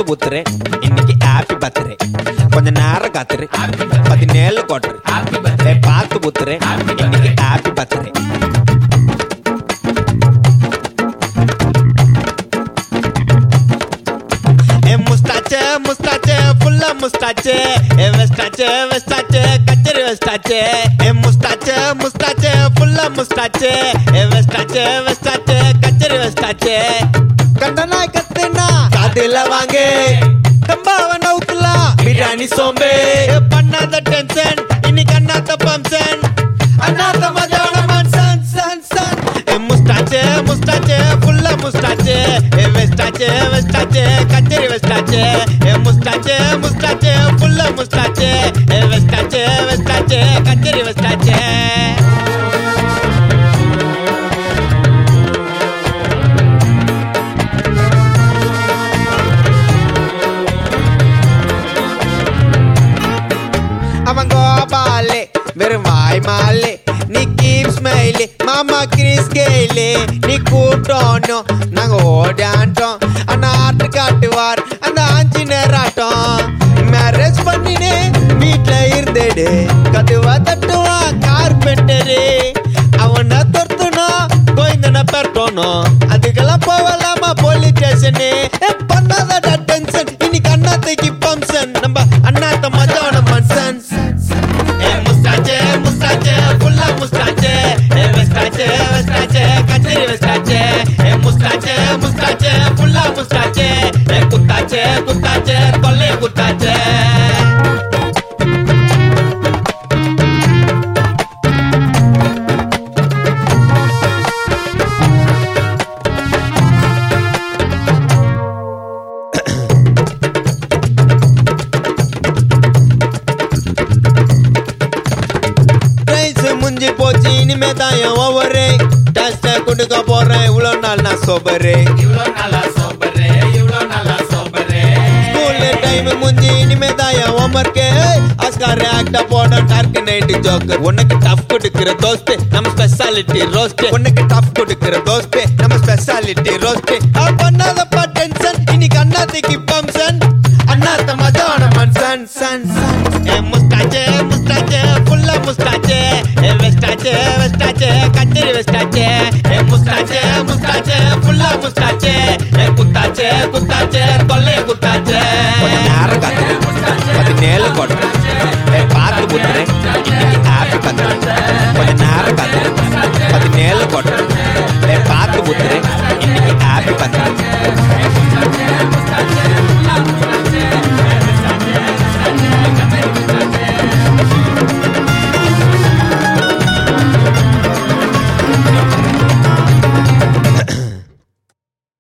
ஊத்துறேன் இன்னைக்கு happy birthday கொஞ்ச நேரம் காத்துரு பதினேழு கோட்டரு ஏய், பார்த்து ஊத்துறேன் இன்னைக்கு ஹாப்பி பர்த்டே ஏ முஸ்டாச்சே முஸ்டாச்சே ஃபுல்லா முஸ்டாச்சே ஏ வெஸ்டாச்சே வெஸ்டாச்சே கச்சேரி வெஸ்டாச்சே ஏ முஸ்டாச்சே முஸ்டாச்சே ஃபுல்லா முஸ்டாச்சே ஏ வெஸ்டாச்சே வெஸ்டாச்சே கச்சேரி வெஸ்டாச்சே கண்டனா கத்துனா காதுல வாங்க தம்பாவ நவுக்கலாம் பிரியாணி சோம்பே ஏ, பண்ணாத டென்ஷன் இன்னைக்கு அண்ணாத்த பம்சன் அண்ணாத்த மஜான மன்சன் சன் சன் ஏ முஸ்டாச்சே முஸ்டாச்சே ஃபுல்லா முஸ்டாச்சே ஏ வெஸ்டாச்சே வெஸ்டாச்சே கச்சேரி வெஸ்டாச்சே ஏ முஸ்டாச்சே முஸ்டாச்சே ஃபுல்லா முஸ்டாச்சே ஏ வெஸ்டாச்சே வெஸ்டாச்சே கச்சேரி வெஸ்டாச்சே அவன் கோபாலே வெறும் வாய் மாலே நீ கீப் ஸ்மைலே மாமா கிறிஸ் கேலே நீ கூட்டோம் நாங்க ஓடாண்டோம் ஆனா ஆட்டு காட்டுவார் அந்த ஆஞ்சி நேராட்டம் மேரேஜ் பண்ணினே வீட்ல இருந்தேடு கதுவா தட்டுவா கார்பெண்டரு அவனை தொர்த்துனா கோயந்தன பெறட்டணும் அதுக்கெல்லாம் போகலாமா போலீஸ் ஸ்டேஷனு பண்ணாதடா டென்ஷன் இன்னைக்கு அண்ணாத்தைக்கு பம்சன் நம்ம அண்ணாத்த மஜான மன்சன் ஏ முஸ்டாச்சே முஸ்டாச்சே ஃபுல்லா முஸ்டாச்சே ஏ வெஸ்டாச்சே வெஸ்டாச்சே கச்சேரி வெஸ்டாச்சே ஏ முஸ்டாச்சே முஸ்டாச்சே ஃபுல்லா முஸ்டாச்சே ஏ குத்தாச்சே குத்தாச்சே கொல்லே குத்தாச்சே பிரைஸ் முஞ்சி போச்சு இனிமே தான் என் ஓவரு டஸ்ட கொடுக்க போறேன் இவ்வளவு நாள் நான் சோபரு ஸ்கூல்ல டைம் முஞ்சி இனிமே தான் என் ஹோம்ஒர்க்கு ஆஸ்கார் ஆக்டா போட டார்க் நைட் ஜோக்கர் உனக்கு டஃப் கொடுக்கிற தோஸ்து நம்ம ஸ்பெஷாலிட்டி ரோஸ்ட் உனக்கு டஃப் கொடுக்கிற தோஸ்து நம்ம ஸ்பெஷாலிட்டி ரோஸ்ட் பண்ணாதப்பா டென்ஷன் இன்னைக்கு அண்ணாத்திக்கு பம்சன் அண்ணாத்த மஜான மன்சன் சன் சன் ஏ முஸ்டாச்சே முஸ்டாச்சே ஃபுல்லா முஸ்டாச்சே ஏ வெஸ்டாச்சே வெஸ்டாச்சே கச்சேரி வெஸ்டாச்சே ஏ முஸ்டாச்சே முஸ்டாச்சே ஃபுல்லா முஸ்டாச்சே ஏ குத்தாச்சே குத்தாச்சே கொல்லே குத்தாச்சே கொஞ்ச நேரம் காத்துரு பதினேழு கோட்டை பார்த்து புத்துறேன் இன்னைக்கு ஹாப்பி பத்திரம்